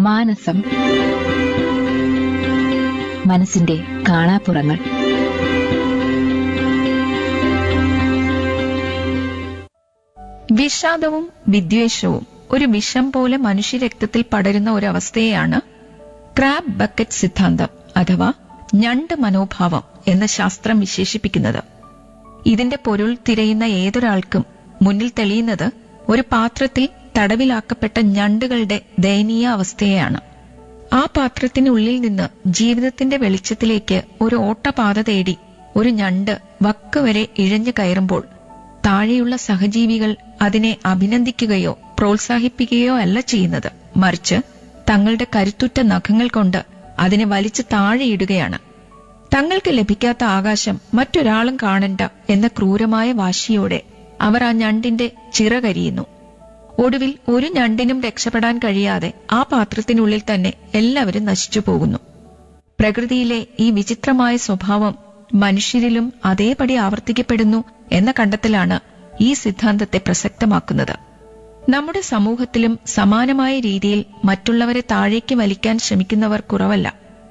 മാനസം മനസ്സിന്റെ കാണാപ്പുറങ്ങൾ വിഷാദവും വിദ്വേഷവും ഒരു വിഷം പോലെ മനുഷ്യരക്തത്തിൽ പടരുന്ന ഒരു അവസ്ഥയെയാണ് ക്രാബ് ബക്കറ്റ് സിദ്ധാന്തം അഥവാ ഞണ്ട് മനോഭാവം എന്ന ശാസ്ത്രം വിശേഷിപ്പിക്കുന്നത് ഇതിന്റെ പൊരുൾ തിരയുന്ന ഏതൊരാൾക്കും മുന്നിൽ തെളിയുന്നത് ഒരു പാത്രത്തിൽ തടവിലാക്കപ്പെട്ട ഞണ്ടുകളുടെ ദയനീയ അവസ്ഥയെയാണ് ആ പാത്രത്തിനുള്ളിൽ നിന്ന് ജീവിതത്തിന്റെ വെളിച്ചത്തിലേക്ക് ഒരു ഓട്ടപാത തേടി ഒരു ഞണ്ട് വക്ക് വരെ ഇഴഞ്ഞു കയറുമ്പോൾ താഴെയുള്ള സഹജീവികൾ അതിനെ അഭിനന്ദിക്കുകയോ പ്രോത്സാഹിപ്പിക്കുകയോ അല്ല ചെയ്യുന്നത് മറിച്ച് തങ്ങളുടെ കരുത്തുറ്റ നഖങ്ങൾ കൊണ്ട് അതിനെ വലിച്ചു താഴെയിടുകയാണ് തങ്ങൾക്ക് ലഭിക്കാത്ത ആകാശം മറ്റൊരാളും കാണണ്ട എന്ന ക്രൂരമായ വാശിയോടെ അവർ ആ ഞണ്ടിന്റെ ചിറകരിയുന്നു ഒടുവിൽ ഒരു ഞണ്ടിനും രക്ഷപ്പെടാൻ കഴിയാതെ ആ പാത്രത്തിനുള്ളിൽ തന്നെ എല്ലാവരും നശിച്ചു പോകുന്നു പ്രകൃതിയിലെ ഈ വിചിത്രമായ സ്വഭാവം മനുഷ്യരിലും അതേപടി ആവർത്തിക്കപ്പെടുന്നു എന്ന കണ്ടെത്തലാണ് ഈ സിദ്ധാന്തത്തെ പ്രസക്തമാക്കുന്നത് നമ്മുടെ സമൂഹത്തിലും സമാനമായ രീതിയിൽ മറ്റുള്ളവരെ താഴേക്ക് വലിക്കാൻ ശ്രമിക്കുന്നവർ കുറവല്ല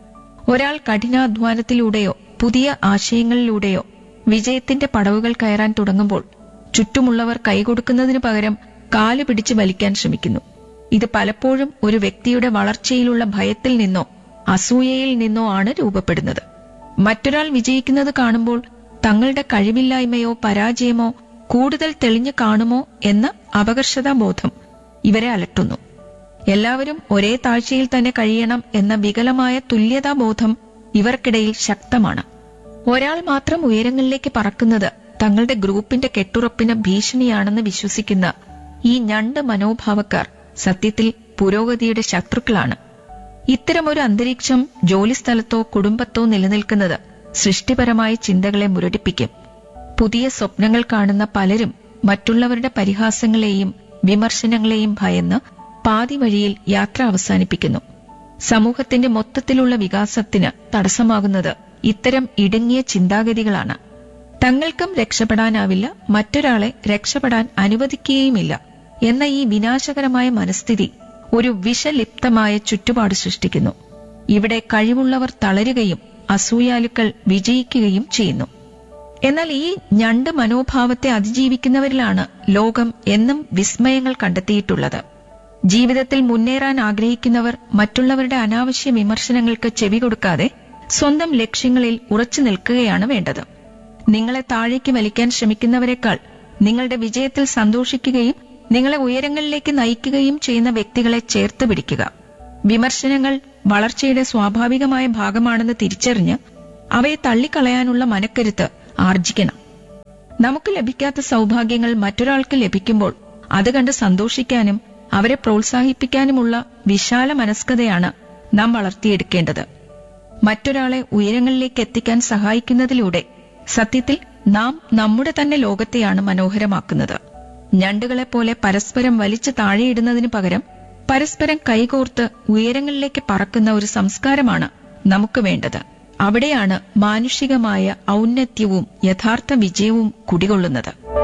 ഒരാൾ കഠിനാധ്വാനത്തിലൂടെയോ പുതിയ ആശയങ്ങളിലൂടെയോ വിജയത്തിന്റെ പടവുകൾ കയറാൻ തുടങ്ങുമ്പോൾ ചുറ്റുമുള്ളവർ കൈകൊടുക്കുന്നതിനു പകരം കാല് പിടിച്ച് വലിക്കാൻ ശ്രമിക്കുന്നു ഇത് പലപ്പോഴും ഒരു വ്യക്തിയുടെ വളർച്ചയിലുള്ള ഭയത്തിൽ നിന്നോ അസൂയയിൽ നിന്നോ ആണ് രൂപപ്പെടുന്നത് മറ്റൊരാൾ വിജയിക്കുന്നത് കാണുമ്പോൾ തങ്ങളുടെ കഴിവില്ലായ്മയോ പരാജയമോ കൂടുതൽ തെളിഞ്ഞു കാണുമോ എന്ന അപകർഷതാബോധം ഇവരെ അലട്ടുന്നു എല്ലാവരും ഒരേ താഴ്ചയിൽ തന്നെ കഴിയണം എന്ന വികലമായ തുല്യതാബോധം ഇവർക്കിടയിൽ ശക്തമാണ് ഒരാൾ മാത്രം ഉയരങ്ങളിലേക്ക് പറക്കുന്നത് തങ്ങളുടെ ഗ്രൂപ്പിന്റെ കെട്ടുറപ്പിന് ഭീഷണിയാണെന്ന് വിശ്വസിക്കുന്ന ഈ ഞണ്ട് മനോഭാവക്കാർ സത്യത്തിൽ പുരോഗതിയുടെ ശത്രുക്കളാണ് ഇത്തരമൊരു അന്തരീക്ഷം ജോലിസ്ഥലത്തോ കുടുംബത്തോ നിലനിൽക്കുന്നത് സൃഷ്ടിപരമായ ചിന്തകളെ മുരടിപ്പിക്കും പുതിയ സ്വപ്നങ്ങൾ കാണുന്ന പലരും മറ്റുള്ളവരുടെ പരിഹാസങ്ങളെയും വിമർശനങ്ങളെയും ഭയന്ന് പാതി വഴിയിൽ യാത്ര അവസാനിപ്പിക്കുന്നു സമൂഹത്തിന്റെ മൊത്തത്തിലുള്ള വികാസത്തിന് തടസ്സമാകുന്നത് ഇത്തരം ഇടുങ്ങിയ ചിന്താഗതികളാണ് തങ്ങൾക്കും രക്ഷപ്പെടാനാവില്ല മറ്റൊരാളെ രക്ഷപ്പെടാൻ അനുവദിക്കുകയുമില്ല എന്ന ഈ വിനാശകരമായ മനസ്ഥിതി ഒരു വിഷലിപ്തമായ ചുറ്റുപാട് സൃഷ്ടിക്കുന്നു ഇവിടെ കഴിവുള്ളവർ തളരുകയും അസൂയാലുക്കൾ വിജയിക്കുകയും ചെയ്യുന്നു എന്നാൽ ഈ ഞണ്ട് മനോഭാവത്തെ അതിജീവിക്കുന്നവരിലാണ് ലോകം എന്നും വിസ്മയങ്ങൾ കണ്ടെത്തിയിട്ടുള്ളത് ജീവിതത്തിൽ മുന്നേറാൻ ആഗ്രഹിക്കുന്നവർ മറ്റുള്ളവരുടെ അനാവശ്യ വിമർശനങ്ങൾക്ക് ചെവി കൊടുക്കാതെ സ്വന്തം ലക്ഷ്യങ്ങളിൽ ഉറച്ചു നിൽക്കുകയാണ് വേണ്ടത് നിങ്ങളെ താഴേക്ക് വലിക്കാൻ ശ്രമിക്കുന്നവരെക്കാൾ നിങ്ങളുടെ വിജയത്തിൽ സന്തോഷിക്കുകയും നിങ്ങളെ ഉയരങ്ങളിലേക്ക് നയിക്കുകയും ചെയ്യുന്ന വ്യക്തികളെ ചേർത്ത് പിടിക്കുക വിമർശനങ്ങൾ വളർച്ചയുടെ സ്വാഭാവികമായ ഭാഗമാണെന്ന് തിരിച്ചറിഞ്ഞ് അവയെ തള്ളിക്കളയാനുള്ള മനക്കരുത്ത് ആർജിക്കണം നമുക്ക് ലഭിക്കാത്ത സൗഭാഗ്യങ്ങൾ മറ്റൊരാൾക്ക് ലഭിക്കുമ്പോൾ അത് കണ്ട് സന്തോഷിക്കാനും അവരെ പ്രോത്സാഹിപ്പിക്കാനുമുള്ള വിശാല മനസ്കതയാണ് നാം വളർത്തിയെടുക്കേണ്ടത് മറ്റൊരാളെ ഉയരങ്ങളിലേക്ക് എത്തിക്കാൻ സഹായിക്കുന്നതിലൂടെ സത്യത്തിൽ നാം നമ്മുടെ തന്നെ ലോകത്തെയാണ് മനോഹരമാക്കുന്നത് ഞണ്ടുകളെപ്പോലെ പരസ്പരം വലിച്ചു താഴെയിടുന്നതിനു പകരം പരസ്പരം കൈകോർത്ത് ഉയരങ്ങളിലേക്ക് പറക്കുന്ന ഒരു സംസ്കാരമാണ് നമുക്ക് വേണ്ടത് അവിടെയാണ് മാനുഷികമായ ഔന്നത്യവും യഥാർത്ഥ വിജയവും കുടികൊള്ളുന്നത്